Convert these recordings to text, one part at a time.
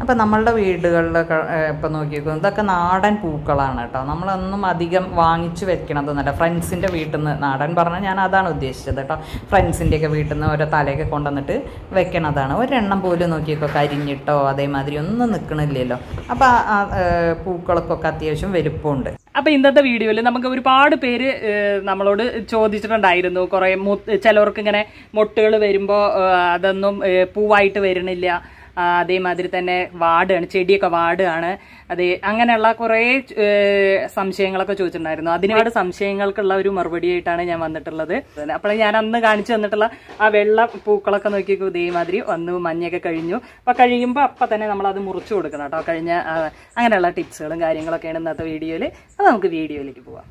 അപ്പോൾ നമ്മളുടെ വീടുകളിലൊക്കെ ഇപ്പം നോക്കിക്കോ ഇതൊക്കെ നാടൻ പൂക്കളാണ് കേട്ടോ നമ്മളൊന്നും അധികം വാങ്ങിച്ചു വെക്കണതൊന്നുമല്ല ഫ്രണ്ട്സിൻ്റെ വീട്ടിൽ നിന്ന് നാടൻ പറഞ്ഞാൽ ഞാൻ അതാണ് ഉദ്ദേശിച്ചത് കേട്ടോ ഫ്രണ്ട്സിൻ്റെയൊക്കെ വീട്ടിൽ നിന്ന് ഓരോ തലയൊക്കെ കൊണ്ടുവന്നിട്ട് വെക്കണതാണ് ഒരെണ്ണം പോലും നോക്കിക്കോ കരിഞ്ഞിട്ടോ അതേമാതിരി ഒന്നും നിൽക്കണില്ലല്ലോ അപ്പോൾ ആ ആ, ഏ, പൂക്കൾക്കൊക്കെ അത്യാവശ്യം വലുപ്പമുണ്ട് അപ്പൊ ഇന്നത്തെ വീഡിയോയിൽ നമുക്ക് ഒരുപാട് പേര് ഏഹ്, നമ്മളോട് ചോദിച്ചിട്ടുണ്ടായിരുന്നു കുറെ ചിലവർക്ക് ഇങ്ങനെ മൊട്ടുകൾ വരുമ്പോൾ അതൊന്നും ഏഹ്, പൂവായിട്ട് വരുന്നില്ല ആ, അതേമാതിരി തന്നെ വാടാണ് ചെടിയൊക്കെ വാടാണ് അതെ അങ്ങനെയുള്ള കുറേ ഏഹ്, സംശയങ്ങളൊക്കെ ചോദിച്ചിട്ടുണ്ടായിരുന്നു അതിനോട് സംശയങ്ങൾക്കുള്ള ഒരു മറുപടി ആയിട്ടാണ് ഞാൻ വന്നിട്ടുള്ളത് അപ്പോൾ ഞാൻ അന്ന് കാണിച്ചു തന്നിട്ടുള്ള ആ വെള്ള പൂക്കളൊക്കെ നോക്കിയപ്പോൾ ഇതേമാതിരി വന്നു മഞ്ഞൊക്കെ കഴിഞ്ഞു അപ്പോൾ കഴിയുമ്പോൾ അപ്പം തന്നെ നമ്മൾ അത് മുറിച്ചു കൊടുക്കണം കേട്ടോ കഴിഞ്ഞ ആ, അങ്ങനെയുള്ള ടിപ്സുകളും കാര്യങ്ങളൊക്കെയാണ് ഇന്നത്തെ വീഡിയോയിൽ അത് നമുക്ക് വീഡിയോയിലേക്ക് പോവാം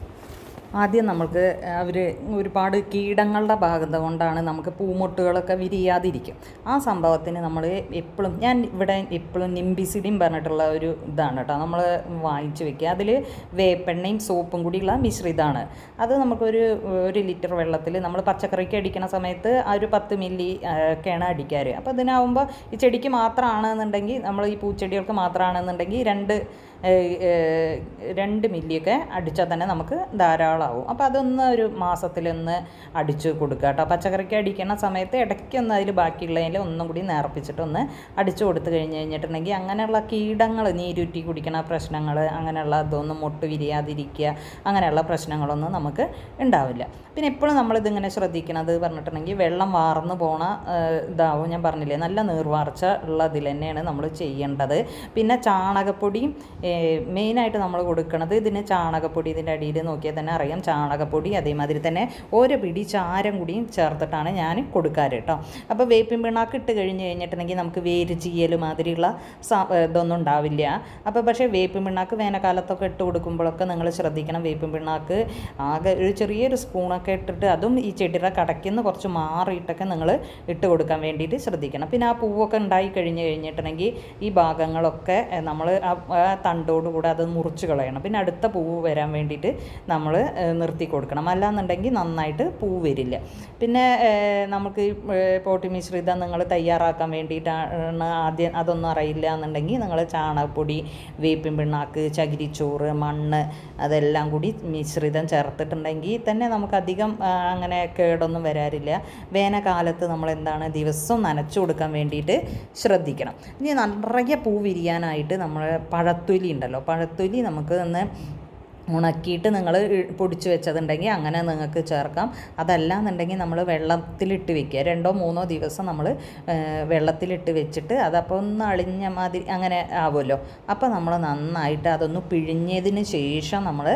ആദ്യം നമുക്ക് അവർ ഒരുപാട് കീടങ്ങളുടെ ഭാഗത കൊണ്ടാണ് നമുക്ക് പൂമൊട്ടുകളൊക്കെ വിരിയാതിരിക്കും ആ സംഭവത്തിന് നമ്മൾ എപ്പോഴും ഞാൻ ഇവിടെ എപ്പോഴും നിംബിസിഡിയും പറഞ്ഞിട്ടുള്ള ഒരു ഇതാണ് കേട്ടോ നമ്മൾ വാങ്ങിച്ച് വെക്കുക അതിൽ വേപ്പെണ്ണയും സോപ്പും കൂടിയുള്ള മിശ്രിതമാണ് അത് നമുക്കൊരു ഒരു ലിറ്റർ വെള്ളത്തിൽ നമ്മൾ പച്ചക്കറിക്ക് അടിക്കണ സമയത്ത് ആ ഒരു പത്ത് മില്ലി ആ, ഒക്കെയാണ് അടിക്കാറ് അപ്പോൾ ഇതിനാവുമ്പോൾ ഈ ചെടിക്ക് മാത്രമാണെന്നുണ്ടെങ്കിൽ നമ്മൾ ഈ പൂച്ചെടികൾക്ക് മാത്രമാണെന്നുണ്ടെങ്കിൽ രണ്ട് ഏഹ്, ഏഹ്, രണ്ട് മില്ലിയൊക്കെ അടിച്ചാൽ തന്നെ നമുക്ക് ധാരാളമാവും അപ്പോൾ അതൊന്ന് ഒരു മാസത്തിലൊന്ന് അടിച്ച് കൊടുക്കുക കേട്ടോ പച്ചക്കറിക്ക് അടിക്കുന്ന സമയത്ത് ഇടയ്ക്കൊന്ന് അതിൽ ബാക്കിയുള്ളതിൽ ഒന്നും കൂടി നേർപ്പിച്ചിട്ട് ഒന്ന് അടിച്ചു കൊടുത്തു കഴിഞ്ഞ് കഴിഞ്ഞിട്ടുണ്ടെങ്കിൽ അങ്ങനെയുള്ള കീടങ്ങൾ നീരുറ്റി കുടിക്കണ പ്രശ്നങ്ങൾ അങ്ങനെയുള്ള ഇതൊന്നും മുട്ട് വിരിയാതിരിക്കുക അങ്ങനെയുള്ള പ്രശ്നങ്ങളൊന്നും നമുക്ക് ഉണ്ടാവില്ല പിന്നെ എപ്പോഴും നമ്മളിതിങ്ങനെ ശ്രദ്ധിക്കണത് പറഞ്ഞിട്ടുണ്ടെങ്കിൽ വെള്ളം വാർന്നു പോണ ഏഹ്, ഇതാവും ഞാൻ പറഞ്ഞില്ലേ നല്ല നീർവാർച്ച ഉള്ളതിൽ തന്നെയാണ് നമ്മൾ ചെയ്യേണ്ടത് പിന്നെ ചാണകപ്പൊടിയും ഏഹ്, മെയിനായിട്ട് നമ്മൾ കൊടുക്കണത് ഇതിന് ചാണകപ്പൊടി ഇതിൻ്റെ അടിയിൽ നോക്കിയാൽ തന്നെ അറിയാം ചാണകപ്പൊടി അതേമാതിരി തന്നെ ഓരോ പിടി ചാരം കൂടിയും ചേർത്തിട്ടാണ് ഞാൻ കൊടുക്കാറ് കേട്ടോ അപ്പോൾ വേപ്പിൻ പിണ്ണാക്ക് ഇട്ട് കഴിഞ്ഞ് കഴിഞ്ഞിട്ടുണ്ടെങ്കിൽ നമുക്ക് വേര് ചീയൽ മാതിരിയുള്ള സ- ഏഹ്, ഇതൊന്നും ഉണ്ടാവില്ല അപ്പോൾ പക്ഷേ വേപ്പിൻ പിണ്ണാക്ക് വേനൽക്കാലത്തൊക്കെ ഇട്ട് കൊടുക്കുമ്പോഴൊക്കെ നിങ്ങൾ ശ്രദ്ധിക്കണം വേപ്പിൻ പിണ്ണാക്ക് ആകെ ഒരു ചെറിയൊരു സ്പൂണൊക്കെ ഇട്ടിട്ട് അതും ഈ ചെടിയുടെ കടയ്ക്കുന്ന കുറച്ച് മാറിയിട്ടൊക്കെ നിങ്ങൾ ഇട്ട് കൊടുക്കാൻ വേണ്ടിയിട്ട് ശ്രദ്ധിക്കണം പിന്നെ ആ പൂവൊക്കെ ഉണ്ടായി കഴിഞ്ഞ് കഴിഞ്ഞിട്ടുണ്ടെങ്കിൽ ഈ ഭാഗങ്ങളൊക്കെ നമ്മൾ ആ ആ തണ്ടോടുകൂടെ അത് മുറിച്ച് കളയണം പിന്നെ അടുത്ത പൂവ് വരാൻ വേണ്ടിയിട്ട് നമ്മൾ നിർത്തി കൊടുക്കണം അല്ലാന്നുണ്ടെങ്കിൽ നന്നായിട്ട് പൂ വരില്ല പിന്നെ ഏഹ്, നമുക്ക് ഈ, ഏഹ്, പോട്ടി മിശ്രിതം നിങ്ങൾ തയ്യാറാക്കാൻ വേണ്ടിയിട്ടാണ് ആദ്യം അതൊന്നും അറിയില്ല എന്നുണ്ടെങ്കിൽ നിങ്ങൾ ചാണകപ്പൊടി വേപ്പിൻ പിണ്ണാക്ക് ചകിരിച്ചോറ് മണ്ണ് അതെല്ലാം കൂടി മിശ്രിതം ചേർത്തിട്ടുണ്ടെങ്കിൽ തന്നെ നമുക്ക് അധികം ആ, അങ്ങനെ കേടൊന്നും വരാറില്ല വേനൽക്കാലത്ത് നമ്മൾ എന്താണ് ദിവസവും നനച്ചു കൊടുക്കാൻ വേണ്ടിയിട്ട് ശ്രദ്ധിക്കണം ഇനി നിറയെ പൂ വിരിയാനായിട്ട് നമ്മൾ പഴത്തൊലി ഉണ്ടല്ലോ പഴത്തൊലി നമുക്ക് ഒന്ന് ഉണക്കിയിട്ട് നിങ്ങൾ പൊടിച്ച് വെച്ചതുണ്ടെങ്കിൽ അങ്ങനെ നിങ്ങൾക്ക് ചേർക്കാം അതല്ലാന്നുണ്ടെങ്കിൽ നമ്മൾ വെള്ളത്തിലിട്ട് വെക്കുക രണ്ടോ മൂന്നോ ദിവസം നമ്മൾ വെള്ളത്തിലിട്ട് വെച്ചിട്ട് അതപ്പോൾ ഒന്ന് അളിഞ്ഞ മാതിരി അങ്ങനെ ആവുമല്ലോ അപ്പോൾ നമ്മൾ നന്നായിട്ട് അതൊന്ന് പിഴിഞ്ഞതിന് ശേഷം നമ്മൾ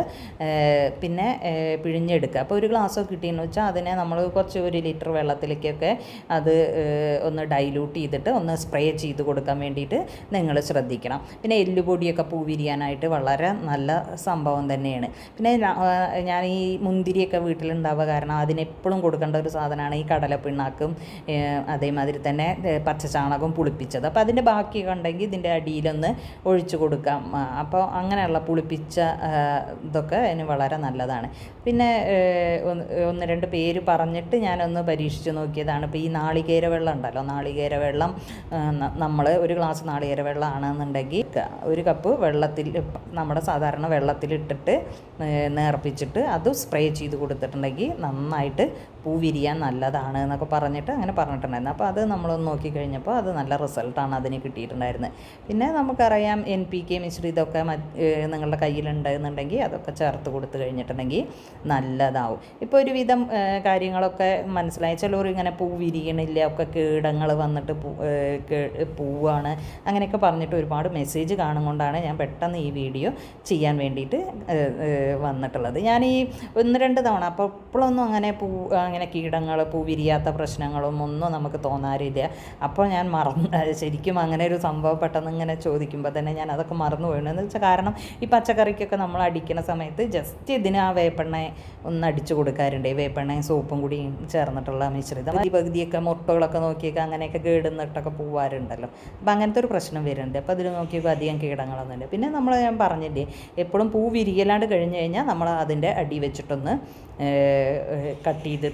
പിന്നെ ഏഹ്, പിഴിഞ്ഞെടുക്കുക അപ്പോൾ ഒരു ഗ്ലാസ്സോ കിട്ടിയെന്ന് വെച്ചാൽ അതിനെ നമ്മൾ കുറച്ച് ഒരു ലിറ്റർ വെള്ളത്തിലേക്കൊക്കെ അത് ഏഹ്, ഒന്ന് ഡൈലൂട്ട് ചെയ്തിട്ട് ഒന്ന് സ്പ്രേ ചെയ്ത് കൊടുക്കാൻ വേണ്ടിയിട്ട് നിങ്ങൾ ശ്രദ്ധിക്കണം പിന്നെ എല്ലുപൊടിയൊക്കെ പൂ വിരിയാനായിട്ട് വളരെ നല്ല സംഭവം തന്നെയാണ് പിന്നെ ഞാ- ആ, ഞാൻ ഈ മുന്തിരിയൊക്കെ വീട്ടിലുണ്ടാവുക കാരണം അതിനെപ്പോഴും കൊടുക്കേണ്ട ഒരു സാധനമാണ് ഈ കടലപ്പിണ്ണാക്കും ഏഹ്, അതേമാതിരി തന്നെ ഏഹ്, പച്ചച്ചാണകം പുളിപ്പിച്ചത് അപ്പോൾ അതിൻ്റെ ബാക്കിയൊക്കെ ഉണ്ടെങ്കിൽ ഇതിൻ്റെ അടിയിലൊന്ന് ഒഴിച്ചു കൊടുക്കാം ആ, അപ്പോൾ അങ്ങനെയുള്ള പുളിപ്പിച്ച ആ, ഇതൊക്കെ അതിന് വളരെ നല്ലതാണ് പിന്നെ ഏഹ്, ഒന്ന് ഒന്ന് രണ്ട് പേര് പറഞ്ഞിട്ട് ഞാനൊന്ന് പരീക്ഷിച്ച് നോക്കിയതാണ് ഇപ്പോൾ ഈ നാളികേര വെള്ളം ഉണ്ടല്ലോ നാളികേര വെള്ളം നമ്മൾ ഒരു ഗ്ലാസ് നാളികേര വെള്ളമാണെന്നുണ്ടെങ്കിൽ ക- ഒരു കപ്പ് വെള്ളത്തിൽ നമ്മുടെ സാധാരണ വെള്ളത്തിലിട്ടിട്ട് ഏഹ്, നേർപ്പിച്ചിട്ട് അത് സ്പ്രേ ചെയ്ത് കൊടുത്തിട്ടുണ്ടെങ്കിൽ നന്നായിട്ട് പൂ വിരിയാൻ നല്ലതാണ് എന്നൊക്കെ പറഞ്ഞിട്ട് അങ്ങനെ പറഞ്ഞിട്ടുണ്ടായിരുന്നു അപ്പോൾ അത് നമ്മളൊന്ന് നോക്കിക്കഴിഞ്ഞപ്പോൾ അത് നല്ല റിസൾട്ടാണ് അതിന് കിട്ടിയിട്ടുണ്ടായിരുന്നത് പിന്നെ നമുക്കറിയാം എൻ പി കെ മിശ്രിതമൊക്കെ മറ്റ് ഏഹ്, നിങ്ങളുടെ കയ്യിലുണ്ടെന്നുണ്ടെങ്കിൽ അതൊക്കെ ചേർത്ത് കൊടുത്തു കഴിഞ്ഞിട്ടുണ്ടെങ്കിൽ നല്ലതാവും ഇപ്പോൾ ഒരുവിധം ഏഹ്, കാര്യങ്ങളൊക്കെ മനസ്സിലായി ചിലർ ഇങ്ങനെ പൂ വിരിയണില്ല ഒക്കെ കീടങ്ങൾ വന്നിട്ട് പൂ ഏഹ്, കേ- പൂവാണ് അങ്ങനെയൊക്കെ പറഞ്ഞിട്ട് ഒരുപാട് മെസ്സേജ് കാണുകൊണ്ടാണ് ഞാൻ പെട്ടെന്ന് ഈ വീഡിയോ ചെയ്യാൻ വേണ്ടിയിട്ട് ഏഹ്, ഏഹ്, വന്നിട്ടുള്ളത് ഞാൻ ഈ ഒന്ന് രണ്ട് തവണ അപ്പോൾ ഇപ്പോഴൊന്നും അങ്ങനെ പൂ അങ്ങനെ കീടങ്ങൾ പൂ വിരിയാത്ത പ്രശ്നങ്ങളും ഒന്നും നമുക്ക് തോന്നാറില്ല അപ്പോൾ ഞാൻ മറന്ന് ഏഹ്, ശരിക്കും അങ്ങനെ ഒരു സംഭവം പെട്ടെന്ന് ഇങ്ങനെ ചോദിക്കുമ്പോൾ തന്നെ ഞാൻ അതൊക്കെ മറന്നു പോയിരുന്നു എന്ന് വെച്ചാൽ കാരണം ഈ പച്ചക്കറിക്കൊക്കെ നമ്മൾ അടിക്കുന്ന സമയത്ത് ജസ്റ്റ് ഇതിന് ആ വേപ്പെണ്ണ ഒന്ന് അടിച്ചു കൊടുക്കാറുണ്ട് ഈ വേപ്പെണ്ണയും സോപ്പും കൂടി ചേർന്നിട്ടുള്ള മിശ്രിതം ഈ പകുതിയൊക്കെ മുട്ടകളൊക്കെ നോക്കിയൊക്കെ അങ്ങനെയൊക്കെ കേടുന്നിട്ടൊക്കെ പോവാറുണ്ടല്ലോ അപ്പം അങ്ങനത്തെ ഒരു പ്രശ്നം വരുന്നുണ്ട് അപ്പോൾ അതിൽ നോക്കിയപ്പോൾ അധികം കീടങ്ങളൊന്നുമില്ല പിന്നെ നമ്മൾ ഞാൻ പറഞ്ഞില്ലേ എപ്പോഴും പൂ വിരിയലാണ്ട് കഴിഞ്ഞ് കഴിഞ്ഞാൽ നമ്മൾ അതിൻ്റെ അടി വെച്ചിട്ടൊന്ന് കട്ട് ചെയ്തിട്ട്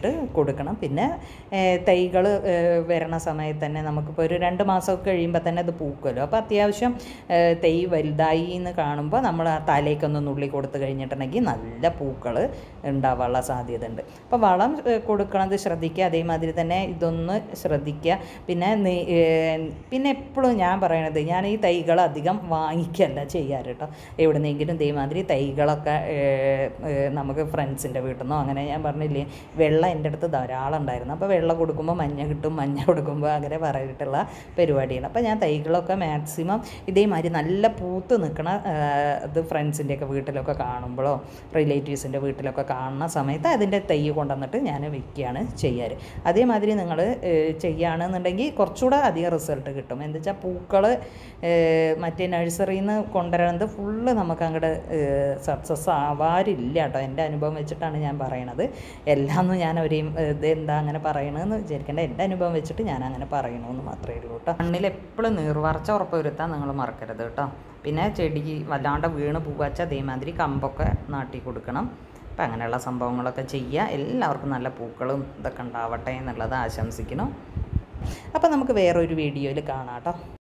വെച്ചിട്ട് കൊടുക്കണം പിന്നെ തൈകൾ വരണ സമയത്ത് തന്നെ നമുക്കിപ്പോൾ ഒരു രണ്ട് മാസമൊക്കെ കഴിയുമ്പോൾ തന്നെ അത് പൂക്കുമല്ലോ അപ്പോൾ അത്യാവശ്യം ഏ, തൈ വലുതായി എന്ന് കാണുമ്പോൾ നമ്മൾ ആ തലയ്ക്കൊന്ന് നുള്ളി കൊടുത്തു കഴിഞ്ഞിട്ടുണ്ടെങ്കിൽ നല്ല പൂക്കൾ ഉണ്ടാവാനുള്ള സാധ്യത ഉണ്ട് അപ്പോൾ വളം ഏ, കൊടുക്കണത് ശ്രദ്ധിക്കുക അതേമാതിരി തന്നെ ഇതൊന്ന് ശ്രദ്ധിക്കുക പിന്നെ നെ- ഏ, പിന്നെ എപ്പോഴും ഞാൻ പറയണത് ഞാൻ ഈ തൈകൾ അധികം വാങ്ങിക്കല്ല ചെയ്യാറ് കേട്ടോ എവിടുന്നെങ്കിലും ഇതേമാതിരി തൈകളൊക്കെ ഏ, ഏ, നമുക്ക് ഫ്രണ്ട്സിൻ്റെ വീട്ടിൽ നിന്നോ അങ്ങനെ ഞാൻ പറഞ്ഞില്ലേ വെള്ളം എൻ്റെ അടുത്ത് ധാരാളം ഉണ്ടായിരുന്നു അപ്പോൾ വെള്ളം കൊടുക്കുമ്പോൾ മഞ്ഞ കിട്ടും മഞ്ഞ കൊടുക്കുമ്പോൾ അങ്ങനെ പറഞ്ഞിട്ടുള്ള പരിപാടിയാണ് അപ്പോൾ ഞാൻ തൈകളൊക്കെ മാക്സിമം ഇതേമാതിരി നല്ല പൂത്ത് നിൽക്കണ ഇത് ഫ്രണ്ട്സിൻ്റെയൊക്കെ വീട്ടിലൊക്കെ കാണുമ്പോഴോ റിലേറ്റീവ്സിൻ്റെ വീട്ടിലൊക്കെ കാണുന്ന സമയത്ത് അതിൻ്റെ തൈ കൊണ്ടുവന്നിട്ട് ഞാൻ വിൽക്കുകയാണ് ചെയ്യാറ് അതേമാതിരി നിങ്ങൾ ചെയ്യുകയാണെന്നുണ്ടെങ്കിൽ കുറച്ചുകൂടെ അധികം റിസൾട്ട് കിട്ടും എന്താ വെച്ചാൽ പൂക്കൾ മറ്റേ നഴ്സറിയിൽ നിന്ന് കൊണ്ടുവരുന്നത് ഫുള്ള് നമുക്ക് അങ്ങോട്ട് സക്സസ് ആവാറില്ല കേട്ടോ എൻ്റെ അനുഭവം വെച്ചിട്ടാണ് ഞാൻ പറയണത് എല്ലാമൊന്നും ഞാൻ ഒരേയും ഇത് എന്താ അങ്ങനെ പറയണമെന്ന് വിചാരിക്കേണ്ട എൻ്റെ അനുഭവം വെച്ചിട്ട് ഞാൻ അങ്ങനെ പറയണമെന്ന് മാത്രമേ ഉള്ളൂ കേട്ടോ മണ്ണിൽ എപ്പോഴും നീർവാർച്ച ഉറപ്പ് വരുത്താൻ നിങ്ങൾ മറക്കരുത് കേട്ടോ പിന്നെ ചെടിക്ക് വല്ലാണ്ട് വീണ് പൂവച്ച അതേമാതിരി കമ്പൊക്കെ നാട്ടി കൊടുക്കണം അപ്പം അങ്ങനെയുള്ള സംഭവങ്ങളൊക്കെ ചെയ്യുക എല്ലാവർക്കും നല്ല പൂക്കളും ഇതൊക്കെ ഉണ്ടാവട്ടെ എന്നുള്ളത് ആശംസിക്കണം അപ്പോൾ നമുക്ക് വേറൊരു വീഡിയോയിൽ കാണാം കേട്ടോ